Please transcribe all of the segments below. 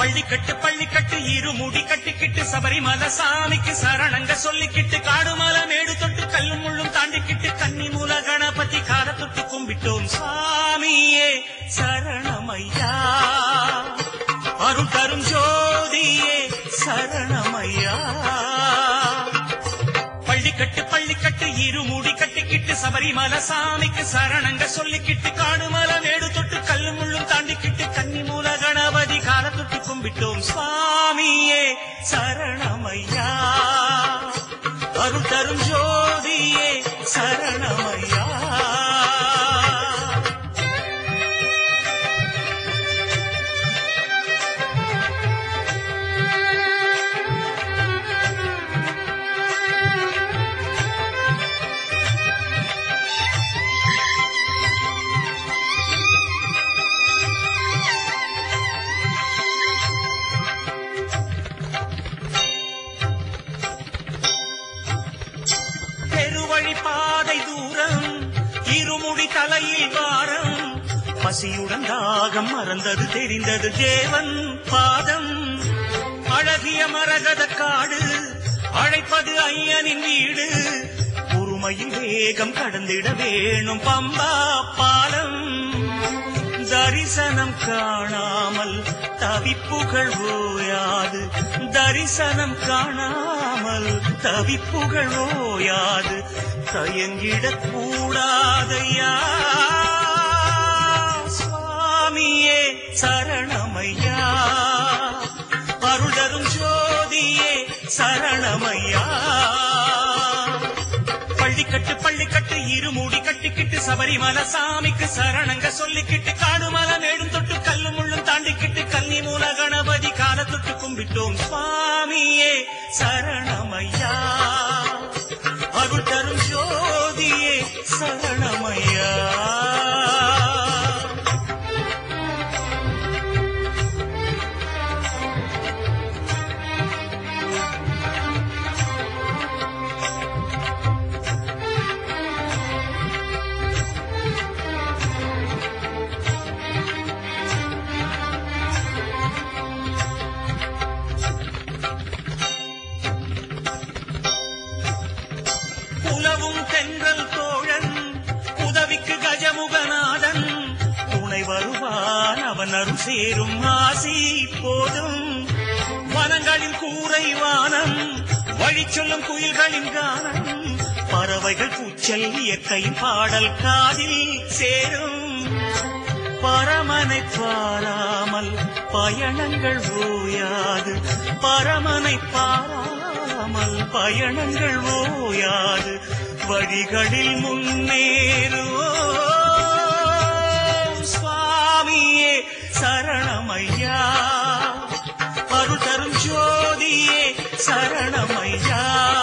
பள்ளிக்கட்டு பள்ளிக்கட்டு இருமுடி கட்டிக்கிட்டு சபரிமலை சாமிக்கு சரணங்க சொல்லிக்கிட்டு காடுமலை மேடு தொட்டு கல்லும் முள்ளும் தாண்டிக்கிட்டு கன்னி மூல கணபதி கால தொட்டு கும்பிட்டோம் சாமியே சரணமையா அருள் தரும் ஜோதியே சரணமையா பள்ளிக்கட்டு பள்ளிக்கட்டு இருமுடி கட்டிக்கிட்டு சபரிமலை சாமிக்கு சரணங்க சொல்லிக்கிட்டு காடுமலை மேடு தொட்டு கல்லு முள்ளும் தாண்டிக்கிட்டு கன்னி மூல கணபதி கால தொட்டு கும்பிட்டோம் சுவாமியே சரணமையா அருள் தரும் ஜோதியே சரணமையா பெருவழி பாதை தூரம் இருமுடி தலையில் வாரம் பசியுடன் தாகம் மறந்தது தெரிந்தது தேவன் பாதம் அழகிய மரகத காடு அழைப்பது ஐயனின் வீடு பொறுமையில் வேகம் கடந்திட வேணும் பம்பா பாலம் தரிசனம் காணாமல் தவிப்புகள் ஓயாது தரிசனம் காணாமல் தவிப்புகள் ஓயாது தயங்கிடக் கூடாதையா சுவாமியே சரணமையா அருளரும் ஜோதியே சரணமையா பள்ளிக்கட்டு பள்ளிக்கட்டு இருமுடி கட்டிக்கிட்டு சபரிமலை சாமிக்கு சரணங்க சொல்லிக்கிட்டு காடுமலை மேடும் தொட்டு கல்லு முள்ளும் தாண்டிக்கிட்டு கன்னி மூல கணபதி கால தொட்டு கும்பிட்டோம் சுவாமியே சரணமையா அருள் தரும் ஜோதியே சரணமையா உலவும் தென்றல் தோழன் உதவிக்கு கஜமுகநாதன் துணை வருவான் அவன் அருள் சேரும் ஆசி போதும் வனங்களின் கூரை வானம் வழி சொல்லும் குயில்களின் கானம் பறவைகள் கூச்சல் இயற்கையின் பாடல் காதில் சேரும் பரமனை பாராமல் பயணங்கள் ஓயாது பரமனை பாராமல் பயணங்கள் ஓயாது வழிகளில் முன்னேறுவோம் சுவாமியே சரணமையா அருள் தரும் ஜோதியே சரணமையா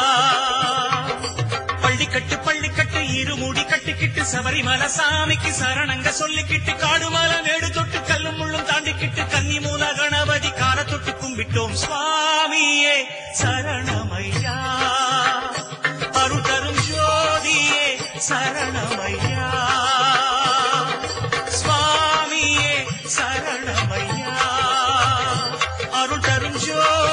பள்ளிக்கட்டு பள்ளிக்கட்டு இருமுடி கட்டிக்கிட்டு சபரிமலை சாமிக்கு சரணங்க சொல்லிக்கிட்டு காடுமலை மேடு தொட்டு கல்லும் முள்ளும் தாண்டிக்கிட்டு கன்னி மூல கணபதி கால தொட்டு கும்பிட்டோம் சுவாமியே சரணமையா அருள் தரும் ஜோதியே சரணமையா சுவாமியே சரணமையா அருள் தரும் ஜோதி